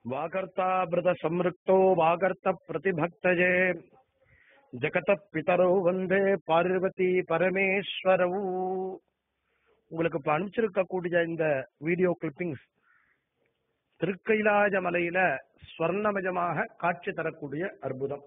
வாகர்த்தாபிரத சம்ருக்தோ வாகர்த்த பிரதிபக்தஜே ஜகத பிதரோ வந்தே பார்வதி பரமேஸ்வரவு உங்களுக்கு இப்ப அனுப்பிச்சிருக்கக்கூடிய இந்த வீடியோ கிளிப்பிங்ஸ் திருக்கைலாய மலையில ஸ்வர்ணமயமாக காட்சி தரக்கூடிய அற்புதம்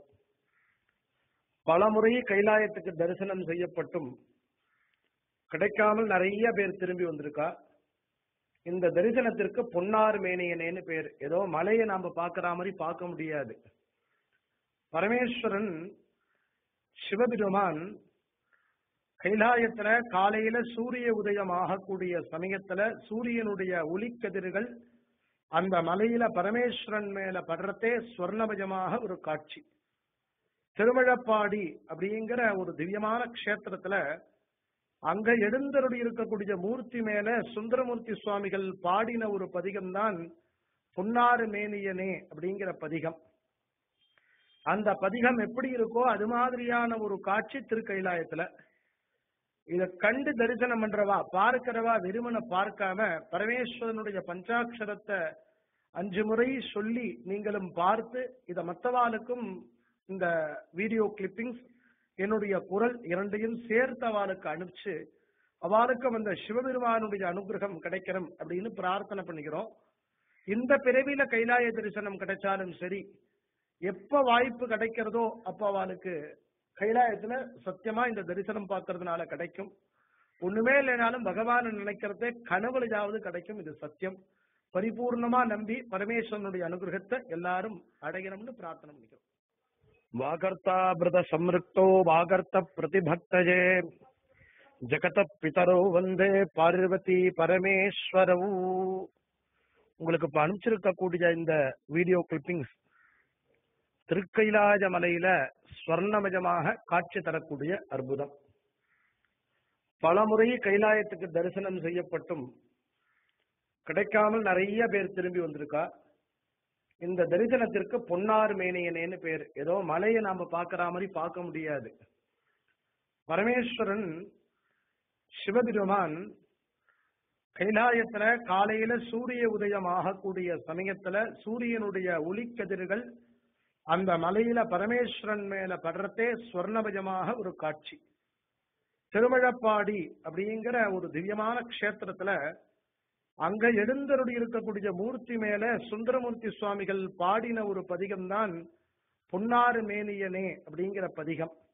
பலமுறை கைலாயத்துக்கு தரிசனம் செய்யப்பட்டும் கிடைக்காமல் நிறைய பேர் திரும்பி வந்திருக்கா இந்த தரிசனத்திற்கு பொன்னார் மேனியனேன்னு பேர் ஏதோ மலையை நாம பார்க்கிற மாதிரி பார்க்க முடியாது பரமேஸ்வரன் சிவபெருமான் கைலாயத்துல காலையில சூரிய உதயம் ஆகக்கூடிய சமயத்துல சூரியனுடைய ஒளிக்கதிர்கள் அந்த மலையில பரமேஸ்வரன் மேல படுறதே ஸ்வர்ணமயமாக ஒரு காட்சி திருமழப்பாடி அப்படிங்கிற ஒரு திவ்யமான க்ஷேத்திரத்துல அங்க எழுந்தருளி இருக்கக்கூடிய மூர்த்தி மேல சுந்தரமூர்த்தி சுவாமிகள் பாடின ஒரு பதிகம் தான் புன்னாறு மேனியனே அப்படிங்கிற பதிகம் அந்த பதிகம் எப்படி இருக்கோ அது மாதிரியான ஒரு காட்சி திருக்கைலாயத்துல இத கண்டு தரிசனம் பண்றவா பார்க்கிறவா வெறுமனை பார்க்காம பரமேஸ்வரனுடைய பஞ்சாட்சரத்தை அஞ்சு முறை சொல்லி நீங்களும் பார்த்து இத மற்றவாளுக்கும் இந்த வீடியோ கிளிப்பிங்ஸ் என்னுடைய குரல் இரண்டையும் சேர்த்து அவளுக்கு அனுப்பிச்சு அவளுக்கும் அந்த சிவபெருமானுடைய அனுகிரகம் கிடைக்கணும் அப்படின்னு பிரார்த்தனை பண்ணிக்கிறோம் இந்த பிறவியில கைலாய தரிசனம் கிடைச்சாலும் சரி எப்ப வாய்ப்பு கிடைக்கிறதோ அப்ப அவளுக்கு கைலாயத்துல சத்தியமா இந்த தரிசனம் பார்க்கறதுனால கிடைக்கும் ஒண்ணுமே இல்லைனாலும் பகவான் நினைக்கிறதே கனவுலையாவது கிடைக்கும் இது சத்தியம் பரிபூர்ணமா நம்பி பரமேஸ்வரனுடைய அனுகிரகத்தை எல்லாரும் அடையணும்னு பிரார்த்தனை பண்ணிக்கிறோம் வாகர்த்தாபிரத சம்ருக்தோ வாகர்த்த பிரதிபக்தஜே ஜகத பிதரோ வந்தே பார்வதி பரமேஸ்வரவு உங்களுக்கு இப்ப அனுப்பிச்சிருக்கக்கூடிய இந்த வீடியோ கிளிப்பிங்ஸ் திருக்கைலாய மலையில ஸ்வர்ணமயமாக காட்சி தரக்கூடிய அற்புதம் பலமுறை கைலாயத்துக்கு தரிசனம் செய்யப்பட்டும் கிடைக்காமல் நிறைய பேர் திரும்பி வந்திருக்கா இந்த தரிசனத்திற்கு பொன்னார் மேனியனேன்னு பேர் ஏதோ மலையை நாம பார்க்கிற மாதிரி பார்க்க முடியாது பரமேஸ்வரன் சிவபெருமான் கைலாயத்துல காலையில சூரிய உதயம் ஆகக்கூடிய சமயத்துல சூரியனுடைய ஒளிக்கதிர்கள் அந்த மலையில பரமேஸ்வரன் மேல படுறதே ஸ்வர்ணமயமாக ஒரு காட்சி திருமழப்பாடி அப்படிங்கிற ஒரு திவ்யமான க்ஷேத்திரத்துல அங்க எழுந்தருளி இருக்கக்கூடிய மூர்த்தி மேல சுந்தரமூர்த்தி சுவாமிகள் பாடின ஒரு பதிகம் தான் பொன்னாறு மேனியனே அப்படிங்கிற பதிகம்